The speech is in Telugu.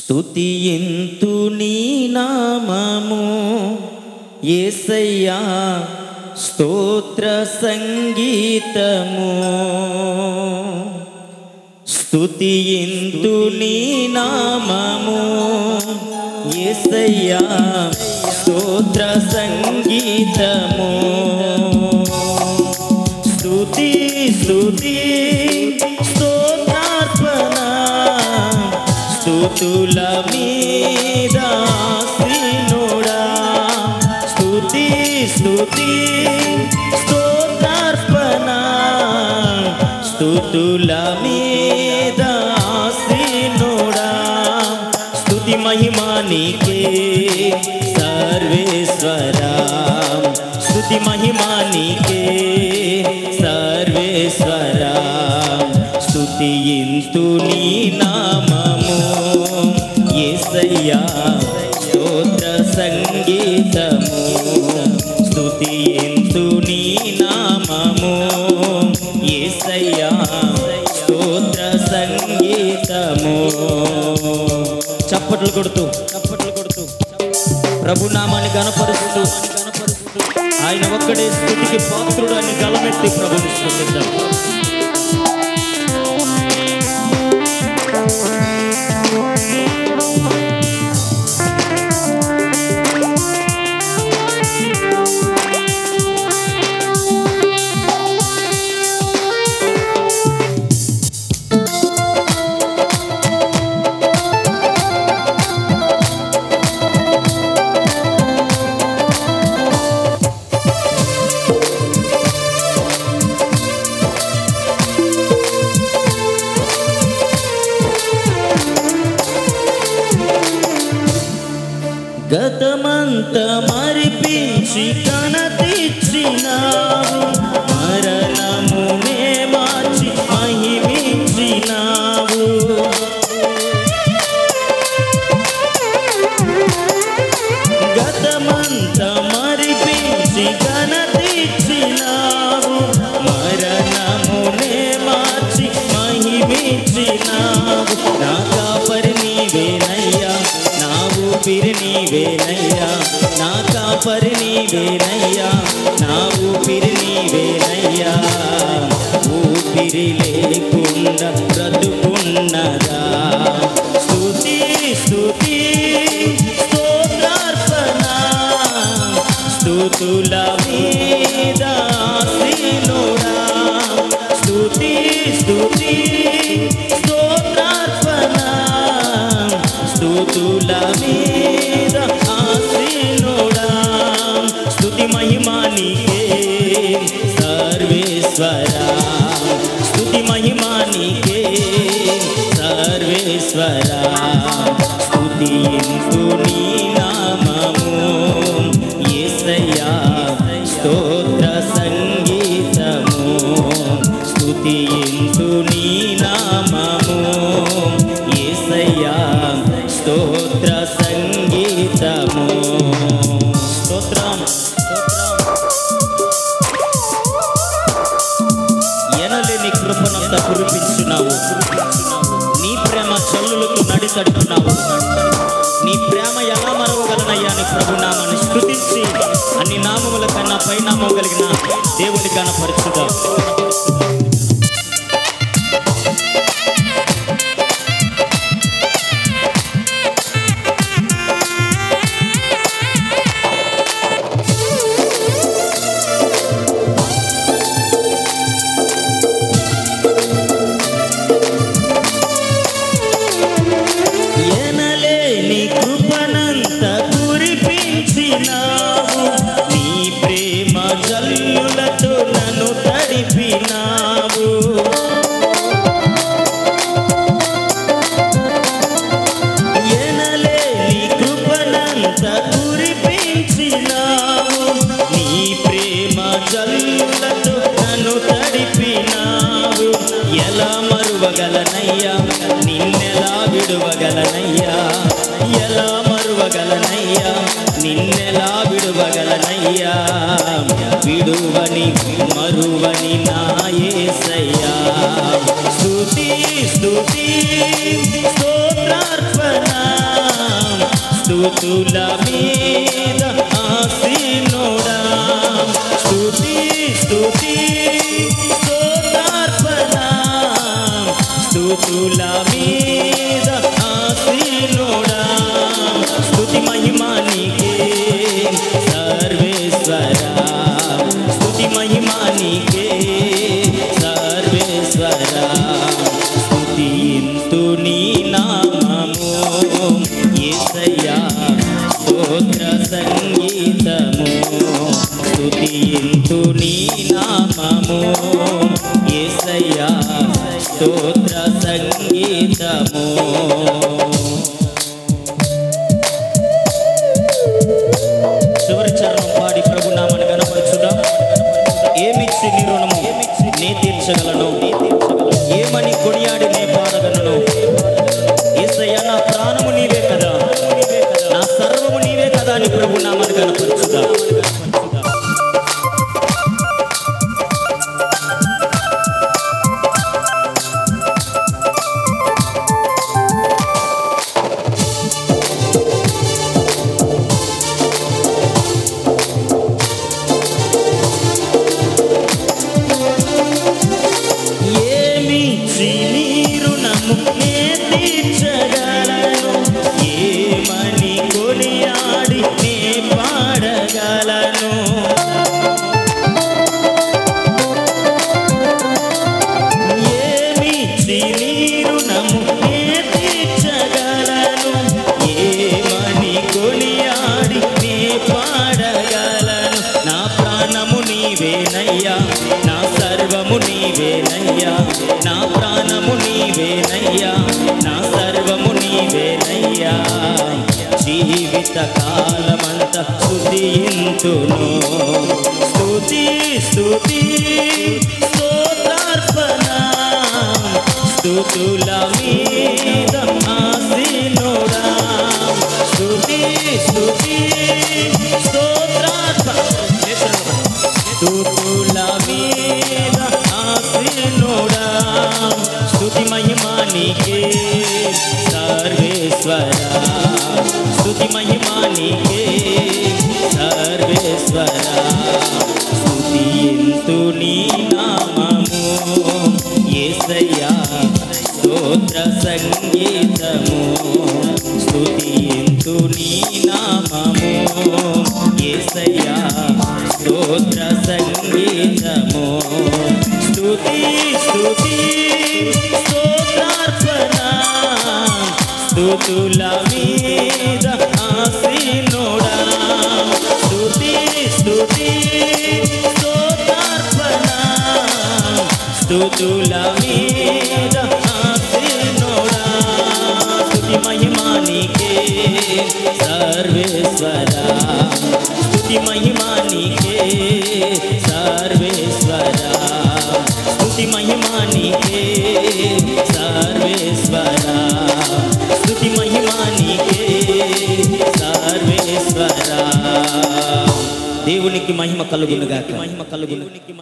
స్తుతియింతు నీ నామము ఏసయ్యా స్తోత్ర సంగీతము స్తుతియింతు నీ నామము ఏసయ్యా స్తోత్ర సంగీతము స్తుతి స్తుతి స్తోత్రార్పణ స్తుతుల మీద శ్రీనుడా స్తుతి స్తుతి స్తోత్రార్పణ స్తుతుల మీద శ్రీనుడా స్తుతి మహిమా నీకే సర్వేశ్వరా స్తుతి మహిమా నీకే సర్వేశ్వరా స్తుతియింతు నీ నామము యేసయ్యా స్తోత్ర సంగీతము స్తుతియింతు నీ నామము యేసయ్యా స్తోత్ర సంగీతము చప్పట్లు కొడుతూ చప్పట్లు కొడుతూ ప్రభు నామాన్ని గణపరుస్తూ ఆయన ఒక్కడే స్థుతికి పాత్రుడు అని గలమెత్తి ప్రభుని స్థుతిద్దాం గతమంత మరిపించి కనతిచ్చినావు మరణమునే మార్చి మహిమించినావు గతమంత మరిపించి కనతిచ్చినావు మరణమునే మార్చి మహిమించినావు నా కాపరి నీవేనయ్యా నా ఊపిరి నీవేనయ్యా నా కాపరి నీవేనయ్యా నా ఊపిరి నీవేనయ్యా ఊపిరి లేకుండా బ్రతుకున్నదా స్తుతి స్తుతి స్తోత్రార్పణ స్తుతుల మీద శ్రీనుడా స్తుతి స్తుతి స్తోత్రార్పణ స్తుతుల మీద ఆశ్రీనుడా స్తుతి మహిమా నీకే సర్వేశ్వరా స్తుతి మహిమా నీకే సర్వేశ్వరా స్తుతి ఎందు నీ నామము యేసయ్యా స్తోత్ర సంగీతము స్తుతి ఎందు నీ నామము యేసయ్యా స్తోత్ర సంగీతము స్తోత్రం ఎనలేని కృపనంత కురిపించున్నావు నీ ప్రేమ చల్లులకు నడితట్టున్నావు నీ ప్రేమ ఎలా మరవగలనయ్యా అని ప్రభు నామాన్ని స్థుతించి అన్ని నామముల కన్నా పైనామం కలిగిన దేవుని కనపరుచుదా ఎనలేని కృపనంత కురిపించినావు నీ ప్రేమ జల్లులతో నన్ను తడిపినావు ఎనలేని కృపనంత కురిపించినావు నీ ప్రేమ జల్లులతో నన్ను తడిపినావు ఎలా మరువగలనయ్యా నిన్నెలా విడువగలనయ్యా ఎలా మరువగలనయ్యా నిన్నెలా విడువగలనయ్యా విడువని మరువని నాయసయ్యా స్తుతి స్తుతి స్తోత్రార్పణ స్తుతుల మీద ఆసీనుడా స్తుతి స్తుతి స్తోత్రార్పణ స్తుతుల మీద ఆసీనుడా స్తుతి మహిమా నీకే సర్వేశ్వర స్తుతి మహిమా నీకే సర్వేశ్వర స్తుతింతు నీ నామము యేసయ్యా స్తోత్ర సంగీతము స్తుతింతు నీ నామము యేసయ్యా స్తోత్ర సంగీతము చివరి చరణం పాడి ప్రభు నామని గణపరచుదా ఏమిచ్చి నీ రుణము నే తీర్చగలను ఏమని కొడియాడి నే పాడగలను ఏసయ్య నా ప్రాణము నీవే కదా నా సర్వము నీవే కదా అని ప్రభు నామని గణపరచుదా ఏమిచ్చి నీ రుణము నే తీర్చగలను ఏమని కొనియాడి నే పాడగలను ఏమిచ్చి నీ రుణము నే తీర్చగలను ఏమని కొనియాడి నే పాడగలను నా ప్రాణము నీవేనయ్యా నా సర్వము నీవేనయ్యా నా ప్రాణము నీవేనయ్యా నా సర్వము నీవేనయ్యా జీవిత కాలమంత స్తుతింతును స్తుతి స్తుతి స్తోత్రార్పణ స్తుతుల మీద ఆసీనుడా స్తుతి స్తుతి స్తోత్రార్పణ స్తుతుల మీద ఆసీనుడా స్తుతి మహిమా నీకే సర్వేశ్వర స్తుతి మహిమా నీకే సర్వేశ్వర స్తుతింతు నీ నామము యేసయ్యా స్తోత్ర సంగీతము స్తుతింతు నీ నామము యేసయ్యా స్తోత్ర సంగీతము స్తుతి స్తుతి స్తోత్రార్పణ స్తుతుల మీద ఆసీనుడా స్తుతి స్తుతి స్తోత్రార్పణ స్తుతుల మీద ఆసీనుడా స్తుతి మహిమా నీకే సర్వేశ్వర స్తుతి మహిమా నీకే సర్వేశ్వర స్తుతి మహిమా నీకే సర్వేశ్వర స్తుతి మహిమా నీకే సర్వేశ్వర దేవునికి మహిమ కలుగునుగాక మహిమ కలుగును